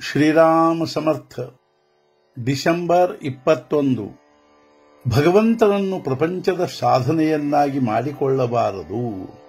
ಶ್ರೀರಾಮ ಸಮರ್ಥ December ಇಪ್ಪತ್ತೊಂದು ಭಗವಂತನನ್ನು ಪ್ರಪಂಚದ ಸಾಧನೆಯನ್ನಾಗಿ ಮಾಡಿಕೊಳ್ಳಬಾರದು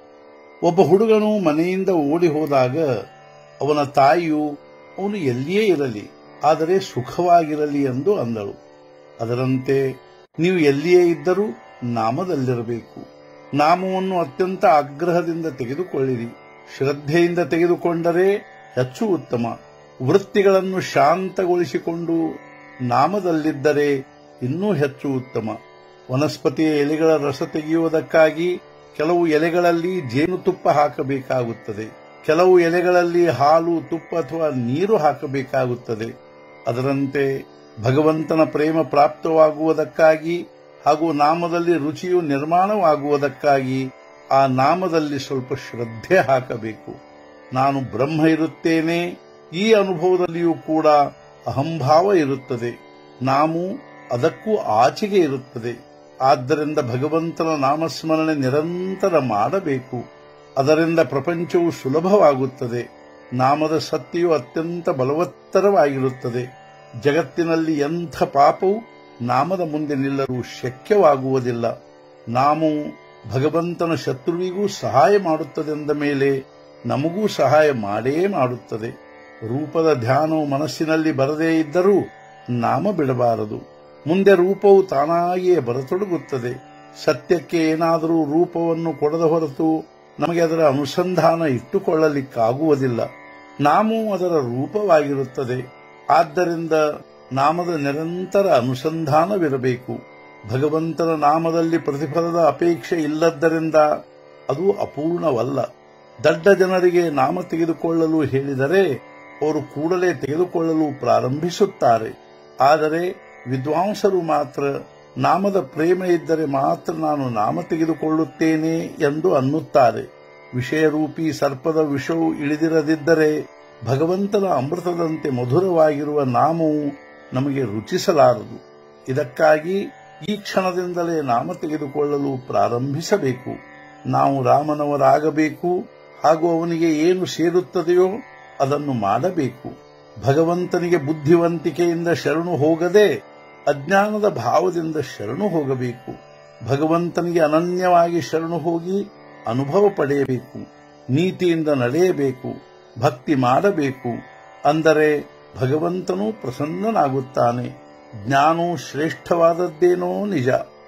ಒಬ್ಬ ಹುಡುಗನು ಮನೆಯಿಂದ ಓಡಿ ಹೋದಾಗ ಅವನ ತಾಯಿಯು ಅವನು ಎಲ್ಲಿಯೇ ಇರಲಿ ಆದರೆ ಸುಖವಾಗಿರಲಿ ಎಂದು ಅಂದಳು ಅದರಂತೆ ನೀವು ಎಲ್ಲಿಯೇ ಇದ್ದರೂ ನಾಮದಲ್ಲಿರಬೇಕು ನಾಮವನ್ನು ಅತ್ಯಂತ ಆಗ್ರಹದಿಂದ ತೆಗೆದುಕೊಳ್ಳಿರಿ ಶ್ರದ್ಧೆಯಿಂದ ತೆಗೆದುಕೊಂಡರೆ ಹೆಚ್ಚು ಉತ್ತಮ ವೃತ್ತಿಗಳನ್ನು ಶಾಂತಗೊಳಿಸಿಕೊಂಡು ನಾಮದಲ್ಲಿದ್ದರೆ ಇನ್ನೂ ಹೆಚ್ಚು ಉತ್ತಮ ವನಸ್ಪತಿಯ ಎಲೆಗಳ ರಸ ತೆಗೆಯುವುದಕ್ಕಾಗಿ ಕೆಲವು ಎಲೆಗಳಲ್ಲಿ ಜೇನುತುಪ್ಪ ಹಾಕಬೇಕಾಗುತ್ತದೆ ಕೆಲವು ಎಲೆಗಳಲ್ಲಿ ಹಾಲು ತುಪ್ಪ ಅಥವಾ ನೀರು ಹಾಕಬೇಕಾಗುತ್ತದೆ ಅದರಂತೆ ಭಗವಂತನ ಪ್ರೇಮ ಪ್ರಾಪ್ತವಾಗುವುದಕ್ಕಾಗಿ ಹಾಗೂ ನಾಮದಲ್ಲಿ ರುಚಿಯು ನಿರ್ಮಾಣವಾಗುವುದಕ್ಕಾಗಿ ಆ ನಾಮದಲ್ಲಿ ಸ್ವಲ್ಪ ಶ್ರದ್ಧೆ ಹಾಕಬೇಕು ನಾನು ಬ್ರಹ್ಮ ಇರುತ್ತೇನೆ ಈ ಅನುಭವದಲ್ಲಿಯೂ ಕೂಡ ಅಹಂಭಾವ ಇರುತ್ತದೆ ನಾವು ಅದಕ್ಕೂ ಆಚೆಗೆ ಇರುತ್ತದೆ ಆದ್ದರಿಂದ ಭಗವಂತನ ನಾಮಸ್ಮರಣೆ ನಿರಂತರ ಮಾಡಬೇಕು ಅದರಿಂದ ಪ್ರಪಂಚವು ಸುಲಭವಾಗುತ್ತದೆ ನಾಮದ ಸತ್ಯವು ಅತ್ಯಂತ ಬಲವತ್ತರವಾಗಿರುತ್ತದೆ ಜಗತ್ತಿನಲ್ಲಿ ಎಂಥ ಪಾಪವು ನಾಮದ ಮುಂದೆ ನಿಲ್ಲಲು ಶಕ್ಯವಾಗುವುದಿಲ್ಲ ನಾಮವು ಭಗವಂತನ ಶತ್ರುವಿಗೂ ಸಹಾಯ ಮಾಡುತ್ತದೆಂದ ಮೇಲೆ ನಮಗೂ ಸಹಾಯ ಮಾಡೇ ಮಾಡುತ್ತದೆ ರೂಪದ ಧ್ಯಾನವು ಮನಸ್ಸಿನಲ್ಲಿ ಬರದೇ ಇದ್ದರೂ ನಾಮ ಬಿಡಬಾರದು ಮುಂದೆ ರೂಪವು ತಾನಾಗಿಯೇ ಬರತೊಡಗುತ್ತದೆ ಸತ್ಯಕ್ಕೆ ಏನಾದರೂ ರೂಪವನ್ನು ಕೊಡದ ಹೊರತು ನಮಗೆ ಅದರ ಅನುಸಂಧಾನ ಇಟ್ಟುಕೊಳ್ಳಲಿಕ್ಕಾಗುವುದಿಲ್ಲ ನಾಮವು ಅದರ ರೂಪವಾಗಿರುತ್ತದೆ ಆದ್ದರಿಂದ ನಾಮದ ನಿರಂತರ ಅನುಸಂಧಾನವಿರಬೇಕು ಭಗವಂತನ ನಾಮದಲ್ಲಿ ಪ್ರತಿಫಲದ ಅಪೇಕ್ಷೆ ಇಲ್ಲದ್ದರಿಂದ ಅದು ಅಪೂರ್ಣವಲ್ಲ ದಡ್ಡ ಜನರಿಗೆ ನಾಮ ತೆಗೆದುಕೊಳ್ಳಲು ಹೇಳಿದರೆ ಅವರು ಕೂಡಲೇ ತೆಗೆದುಕೊಳ್ಳಲು ಪ್ರಾರಂಭಿಸುತ್ತಾರೆ ಆದರೆ ವಿದ್ವಾಂಸರು ಮಾತ್ರ ನಾಮದ ಪ್ರೇಮ ಇದ್ದರೆ ಮಾತ್ರ ನಾನು ನಾಮ ತೆಗೆದುಕೊಳ್ಳುತ್ತೇನೆ ಎಂದು ಅನ್ನುತ್ತಾರೆ ವಿಷಯರೂಪಿ ಸರ್ಪದ ವಿಷವು ಇಳಿದಿರದಿದ್ದರೆ ಭಗವಂತನ ಅಮೃತದಂತೆ ಮಧುರವಾಗಿರುವ ನಾಮವು ನಮಗೆ ರುಚಿಸಲಾರದು ಇದಕ್ಕಾಗಿ ಈ ಕ್ಷಣದಿಂದಲೇ ನಾಮ ತೆಗೆದುಕೊಳ್ಳಲು ಪ್ರಾರಂಭಿಸಬೇಕು ನಾವು ರಾಮನವರಾಗಬೇಕು ಹಾಗೂ ಅವನಿಗೆ ಏನು ಸೇರುತ್ತದೆಯೋ ಅದನ್ನು ಮಾಡಬೇಕು ಭಗವಂತನಿಗೆ ಬುದ್ಧಿವಂತಿಕೆಯಿಂದ ಶರಣು ಹೋಗದೆ ಅಜ್ಞಾನದ ಭಾವದಿಂದ ಶರಣು ಹೋಗಬೇಕು ಭಗವಂತನಿಗೆ ಅನನ್ಯವಾಗಿ ಶರಣು ಹೋಗಿ ಅನುಭವ ಪಡೆಯಬೇಕು ನೀತಿಯಿಂದ ನಡೆಯಬೇಕು ಭಕ್ತಿ ಮಾಡಬೇಕು ಅಂದರೆ ಭಗವಂತನು ಪ್ರಸನ್ನನಾಗುತ್ತಾನೆ ಜ್ಞಾನವು ಶ್ರೇಷ್ಠವಾದದ್ದೇನೋ ನಿಜ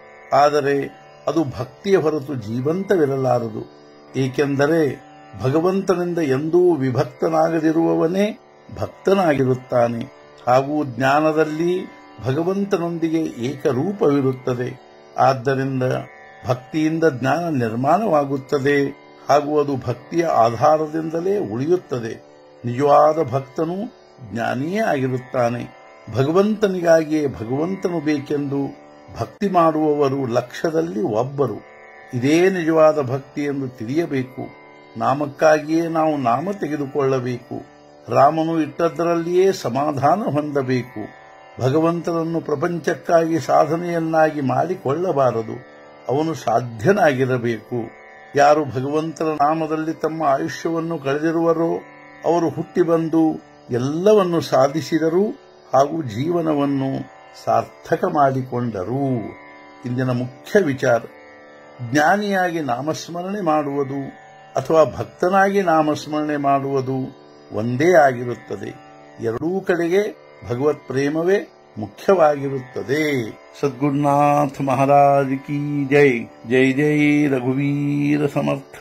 ಆದರೆ ಅದು ಭಕ್ತಿಯ ಹೊರತು ಜೀವಂತವಿರಲಾರದು ಏಕೆಂದರೆ ಭಗವಂತನಿಂದ ಎಂದೂ ವಿಭಕ್ತನಾಗದಿರುವವನೇ ಭಕ್ತನಾಗಿರುತ್ತಾನೆ ಹಾಗೂ ಜ್ಞಾನದಲ್ಲಿ ಭಗವಂತನೊಂದಿಗೆ ಏಕರೂಪವಿರುತ್ತದೆ ಆದ್ದರಿಂದ ಭಕ್ತಿಯಿಂದ ಜ್ಞಾನ ನಿರ್ಮಾಣವಾಗುತ್ತದೆ ಹಾಗೂ ಅದು ಭಕ್ತಿಯ ಆಧಾರದಿಂದಲೇ ಉಳಿಯುತ್ತದೆ ನಿಜವಾದ ಭಕ್ತನು ಜ್ಞಾನಿಯೇ ಆಗಿರುತ್ತಾನೆ ಭಗವಂತನಿಗಾಗಿಯೇ ಭಗವಂತನು ಬೇಕೆಂದು ಭಕ್ತಿ ಮಾಡುವವರು ಲಕ್ಷದಲ್ಲಿ ಒಬ್ಬರು ಇದೇ ನಿಜವಾದ ಭಕ್ತಿ ಎಂದು ತಿಳಿಯಬೇಕು ನಾಮಕ್ಕಾಗಿಯೇ ನಾವು ನಾಮ ತೆಗೆದುಕೊಳ್ಳಬೇಕು ರಾಮನು ಇಟ್ಟದ್ದರಲ್ಲಿಯೇ ಸಮಾಧಾನ ಹೊಂದಬೇಕು ಭಗವಂತನನ್ನು ಪ್ರಪಂಚಕ್ಕಾಗಿ ಸಾಧನೆಯನ್ನಾಗಿ ಮಾಡಿಕೊಳ್ಳಬಾರದು ಅವನು ಸಾಧ್ಯನಾಗಿರಬೇಕು ಯಾರು ಭಗವಂತನ ನಾಮದಲ್ಲಿ ತಮ್ಮ ಆಯುಷ್ಯವನ್ನು ಕಳೆದಿರುವರೋ ಅವರು ಹುಟ್ಟಿ ಬಂದು ಎಲ್ಲವನ್ನು ಸಾಧಿಸಿದರು ಹಾಗೂ ಜೀವನವನ್ನು ಸಾರ್ಥಕ ಮಾಡಿಕೊಂಡರು ಇಂದಿನ ಮುಖ್ಯ ವಿಚಾರ ಜ್ಞಾನಿಯಾಗಿ ನಾಮಸ್ಮರಣೆ ಮಾಡುವುದು ಅಥವಾ ಭಕ್ತನಾಗಿ ನಾಮಸ್ಮರಣೆ ಮಾಡುವುದು ಒಂದೇ ಆಗಿರುತ್ತದೆ ಎರಡೂ ಕಡೆಗೆ ಭಗವತ್ ಪ್ರೇಮವೇ ಮುಖ್ಯವಾಗಿರುತ್ತದೆ ಸದ್ಗುರುನಾಥ ಮಹಾರಾಜ್ ಕಿ ಜೈ ಜೈ ಜೈ ರಘುವೀರ ಸಮರ್ಥ